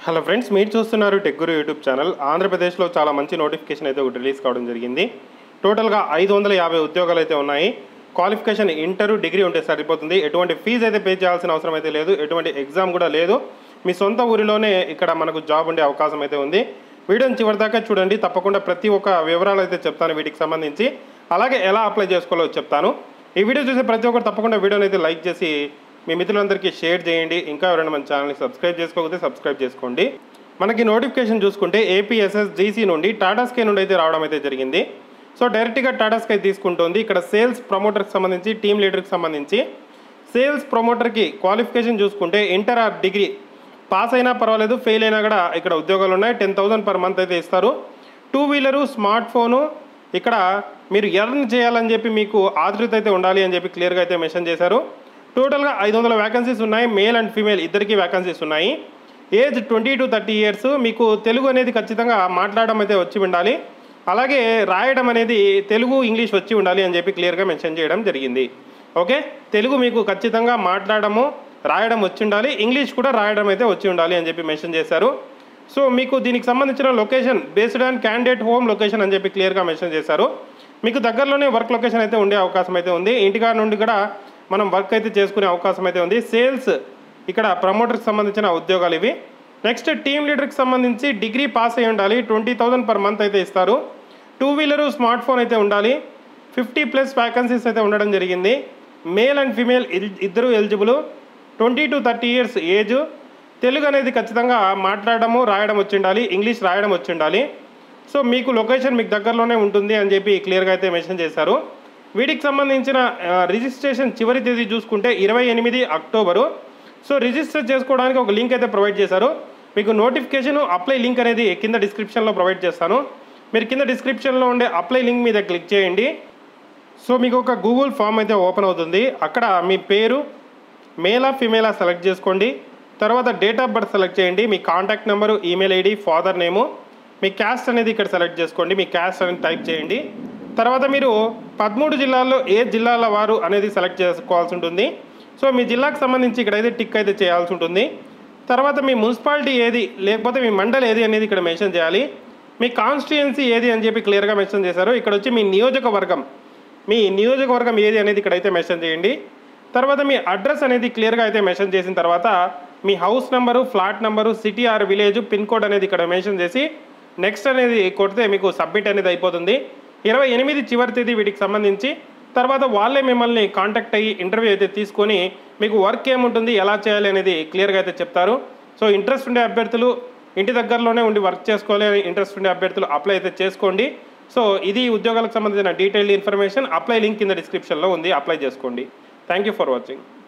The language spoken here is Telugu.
హలో ఫ్రెండ్స్ మీరు చూస్తున్నారు టెగ్గురు యూట్యూబ్ ఛానల్ ఆంధ్రప్రదేశ్లో చాలా మంచి నోటిఫికేషన్ అయితే ఒకటి రిలీజ్ కావడం జరిగింది టోటల్గా ఐదు వందల యాభై ఉద్యోగాలు అయితే ఉన్నాయి క్వాలిఫికేషన్ ఇంటర్ డిగ్రీ ఉంటే సరిపోతుంది ఎటువంటి ఫీజు అయితే పే చేయాల్సిన అవసరం అయితే లేదు ఎటువంటి ఎగ్జామ్ కూడా లేదు మీ సొంత ఊరిలోనే ఇక్కడ మనకు జాబ్ ఉండే అవకాశం అయితే ఉంది వీడియోని చివరిదాకా చూడండి తప్పకుండా ప్రతి ఒక్క వివరాలు అయితే చెప్తాను వీటికి సంబంధించి అలాగే ఎలా అప్లై చేసుకోవాలో చెప్తాను ఈ వీడియో చూసే ప్రతి ఒక్కరు తప్పకుండా వీడియోని అయితే లైక్ చేసి మీ మిత్రులందరికీ షేర్ చేయండి ఇంకా ఎవరైనా మన ఛానల్ని సబ్స్క్రైబ్ చేసుకోకపోతే సబ్స్క్రైబ్ చేసుకోండి మనకి నోటిఫికేషన్ చూసుకుంటే ఏపీఎస్ఎస్ జీసీ నుండి టాటా స్కై నుండి అయితే రావడం అయితే జరిగింది సో డైరెక్ట్గా టాటా స్కై తీసుకుంటుంది ఇక్కడ సేల్స్ ప్రమోటర్కి సంబంధించి టీమ్ లీడర్కి సంబంధించి సేల్స్ ప్రమోటర్కి క్వాలిఫికేషన్ చూసుకుంటే ఇంటర్ ఆర్ డిగ్రీ పాస్ అయినా పర్వాలేదు ఫెయిల్ అయినా కూడా ఇక్కడ ఉద్యోగాలు ఉన్నాయి టెన్ థౌసండ్ పర్ మంత్ అయితే ఇస్తారు టూ వీలరు స్మార్ట్ ఫోను ఇక్కడ మీరు ఎర్న్ చేయాలని చెప్పి మీకు ఆతృత అయితే ఉండాలి అని చెప్పి క్లియర్గా అయితే మెన్షన్ చేశారు టోటల్గా ఐదు వందల వ్యాకెన్సీస్ ఉన్నాయి మేల్ అండ్ ఫీమేల్ ఇద్దరికి వ్యాకెన్సీస్ ఉన్నాయి age twenty to thirty years మీకు తెలుగు అనేది ఖచ్చితంగా మాట్లాడడం అయితే వచ్చి ఉండాలి అలాగే రాయడం అనేది తెలుగు ఇంగ్లీష్ వచ్చి ఉండాలి అని చెప్పి క్లియర్గా మెన్షన్ చేయడం జరిగింది ఓకే తెలుగు మీకు ఖచ్చితంగా మాట్లాడము రాయడం వచ్చి ఉండాలి ఇంగ్లీష్ కూడా రాయడం అయితే వచ్చి ఉండాలి అని చెప్పి మెన్షన్ చేశారు సో మీకు దీనికి సంబంధించిన location based on candidate home location అని చెప్పి క్లియర్గా మెన్షన్ చేశారు మీకు దగ్గరలోనే వర్క్ లొకేషన్ అయితే ఉండే అవకాశం అయితే ఉంది ఇంటికాడ నుండి కూడా మనం వర్క్ అయితే చేసుకునే అవకాశం అయితే ఉంది సేల్స్ ఇక్కడ ప్రమోటర్కి సంబంధించిన ఉద్యోగాలు ఇవి నెక్స్ట్ టీమ్ లీడర్కి సంబంధించి డిగ్రీ పాస్ అయి ఉండాలి ట్వంటీ థౌసండ్ పర్ మంత్ అయితే ఇస్తారు టూ వీలరు స్మార్ట్ ఫోన్ అయితే ఉండాలి ఫిఫ్టీ ప్లస్ వ్యాకన్సీస్ అయితే ఉండడం జరిగింది మేల్ అండ్ ఫీమేల్ ఇద్దరు eligible twenty to thirty years age Telugu అనేది ఖచ్చితంగా మాట్లాడడము రాయడం వచ్చి ఉండాలి ఇంగ్లీష్ రాయడం వచ్చి ఉండాలి సో మీకు లొకేషన్ మీకు దగ్గరలోనే ఉంటుంది అని చెప్పి క్లియర్గా అయితే మెన్షన్ చేశారు వీటికి సంబంధించిన ఆ, రిజిస్ట్రేషన్ చివరి తేదీ చూసుకుంటే ఇరవై ఎనిమిది అక్టోబరు సో రిజిస్టర్ చేసుకోవడానికి ఒక లింక్ అయితే ప్రొవైడ్ చేశారు మీకు నోటిఫికేషన్ అప్లై లింక్ అనేది కింద డిస్క్రిప్షన్లో ప్రొవైడ్ చేస్తాను మీరు కింద డిస్క్రిప్షన్లో ఉండే అప్లై లింక్ మీద క్లిక్ చేయండి సో మీకు ఒక గూగుల్ ఫామ్ అయితే ఓపెన్ అవుతుంది అక్కడ మీ పేరు మేలా ఫిమేలా సెలెక్ట్ చేసుకోండి తర్వాత డేట్ ఆఫ్ బర్త్ సెలెక్ట్ చేయండి మీ contact number email ID father name మీ క్యాస్ట్ అనేది ఇక్కడ సెలెక్ట్ చేసుకోండి మీ క్యాస్ట్ అనేది టైప్ చేయండి తర్వాత మీరు పదమూడు జిల్లాల్లో ఏ జిల్లాల వారు అనేది సెలెక్ట్ చేసుకోవాల్సి ఉంటుంది సో మీ జిల్లాకు సంబంధించి ఇక్కడైతే టిక్ అయితే చేయాల్సి ఉంటుంది తర్వాత మీ మున్సిపాలిటీ ఏది లేకపోతే మీ మండల్ ఏది అనేది ఇక్కడ మెన్షన్ చేయాలి మీ కాన్స్టిట్యుయెన్సీ ఏది అని చెప్పి క్లియర్గా మెన్షన్ చేశారు ఇక్కడ వచ్చి మీ నియోజకవర్గం మీ నియోజకవర్గం ఏది అనేది ఇక్కడైతే మెన్షన్ చేయండి తర్వాత మీ అడ్రస్ అనేది క్లియర్గా అయితే మెన్షన్ చేసిన తర్వాత మీ house number flat number city or village pin code అనేది ఇక్కడ మెన్షన్ చేసి నెక్స్ట్ అనేది కొడితే మీకు సబ్మిట్ అనేది అయిపోతుంది ఇరవై ఎనిమిది చివరి తేదీ వీటికి సంబంధించి తర్వాత వాళ్ళే మిమ్మల్ని కాంటాక్ట్ అయ్యి ఇంటర్వ్యూ అయితే తీసుకొని మీకు వర్క్ ఏముంటుంది ఎలా చేయాలి అనేది క్లియర్గా అయితే చెప్తారు సో ఇంట్రెస్ట్ ఉండే అభ్యర్థులు ఇంటి దగ్గరలోనే ఉండి వర్క్ చేసుకోవాలి అని ఇంట్రెస్ట్ ఉండే అభ్యర్థులు అప్లై అయితే చేసుకోండి సో ఇది ఉద్యోగాలకు సంబంధించిన డీటెయిల్ ఇన్ఫర్మేషన్ అప్లై లింక్ కింద డిస్క్రిప్షన్లో ఉంది అప్లై చేసుకోండి థ్యాంక్ యూ ఫర్ వాచింగ్